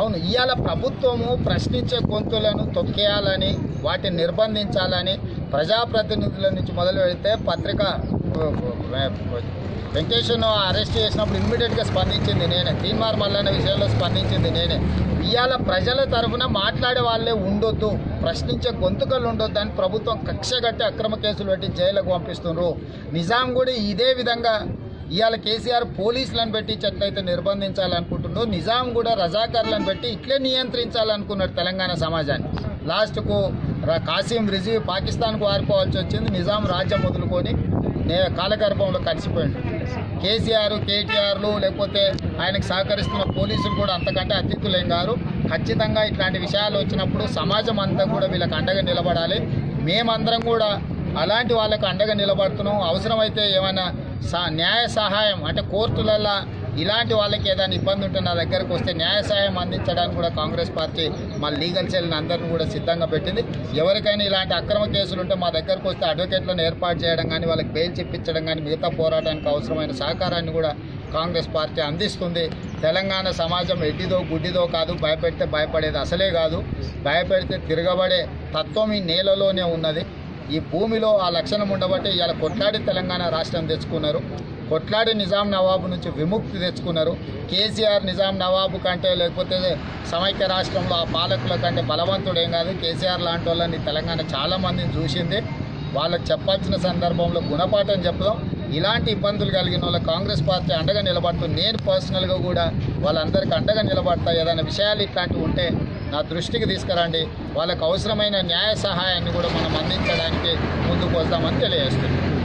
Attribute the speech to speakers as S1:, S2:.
S1: అవును ఇవాళ ప్రభుత్వము ప్రశ్నించే గొంతులను తొక్కేయాలని వాటిని నిర్బంధించాలని ప్రజాప్రతినిధుల నుంచి మొదలు పెడితే పత్రిక వెంకటేశ్వరను అరెస్ట్ చేసినప్పుడు ఇమ్మీడియట్గా స్పందించింది నేనే తీన్మార్ మల్లన్న విషయంలో స్పందించింది నేనే ఇవాళ ప్రజల తరఫున మాట్లాడే వాళ్ళే ఉండొద్దు ప్రశ్నించే గొంతుకలు ఉండొద్దు అని ప్రభుత్వం కక్ష కట్టి అక్రమ కేసులు పెట్టి జైలుకు పంపిస్తున్నారు నిజాం కూడా ఇదే విధంగా ఇవాళ కేసీఆర్ పోలీసులను పెట్టి ఎట్లయితే నిర్బంధించాలనుకుంటుండో నిజాం కూడా రజాకర్లను పెట్టి ఇట్లే నియంత్రించాలనుకున్నాడు తెలంగాణ సమాజాన్ని లాస్ట్కు ర- కాసిం రిజీ పాకిస్తాన్కు వారిపోవాల్సి వచ్చింది నిజాం రాజ్యం వదులుకొని నే కాలగర్భంలో కలిసిపోయింది కేసీఆర్ కేటీఆర్లు లేకపోతే ఆయనకు సహకరిస్తున్న పోలీసులు కూడా అంతకంటే అతిథులేం కాదు ఖచ్చితంగా ఇట్లాంటి విషయాలు వచ్చినప్పుడు సమాజం అంతా కూడా వీళ్ళకి అండగా నిలబడాలి మేమందరం కూడా అలాంటి వాళ్ళకు అండగా నిలబడుతున్నాం అవసరమైతే ఏమైనా సా న్యాయ సహాయం అంటే కోర్టులలో ఇలాంటి వాళ్ళకి ఏదైనా ఇబ్బంది ఉంటే నా దగ్గరకు వస్తే న్యాయ సహాయం అందించడానికి కూడా కాంగ్రెస్ పార్టీ మా లీగల్ సెల్ని అందరిని కూడా సిద్ధంగా పెట్టింది ఎవరికైనా ఇలాంటి అక్రమ కేసులు ఉంటే మా దగ్గరకు వస్తే అడ్వకేట్లను ఏర్పాటు చేయడం కానీ వాళ్ళకి బెయిల్ చెప్పించడం కానీ మిగతా పోరాటానికి అవసరమైన సహకారాన్ని కూడా కాంగ్రెస్ పార్టీ అందిస్తుంది తెలంగాణ సమాజం ఎడ్డిదో గుడ్డిదో కాదు భయపెడితే భయపడేది అసలే కాదు భయపెడితే తిరగబడే తత్వం ఈ నేలలోనే ఉన్నది ఈ భూమిలో ఆ లక్షణం ఉండబట్టి ఇవాళ కొట్లాడి తెలంగాణ రాష్ట్రం తెచ్చుకున్నారు కొట్లాడి నిజాం నవాబు నుంచి విముక్తి తెచ్చుకున్నారు కేసీఆర్ నిజాం నవాబు కంటే లేకపోతే సమైక్య రాష్ట్రంలో ఆ పాలకుల కంటే బలవంతుడేం కాదు కేసీఆర్ లాంటి వాళ్ళని తెలంగాణ చాలా మందిని చూసింది వాళ్ళకి చెప్పాల్సిన సందర్భంలో గుణపాఠం చెప్దాం ఇలాంటి ఇబ్బందులు కలిగిన వాళ్ళ కాంగ్రెస్ పార్టీ అండగా నిలబడుతూ నేను పర్సనల్గా కూడా వాళ్ళందరికీ అండగా నిలబడతా ఏదైనా విషయాలు ఇట్లాంటివి ఉంటే నా దృష్టికి తీసుకురండి వాళ్ళకు అవసరమైన న్యాయ సహాయాన్ని కూడా మనం అందించడానికి ముందుకు వస్తామని తెలియజేస్తున్నాం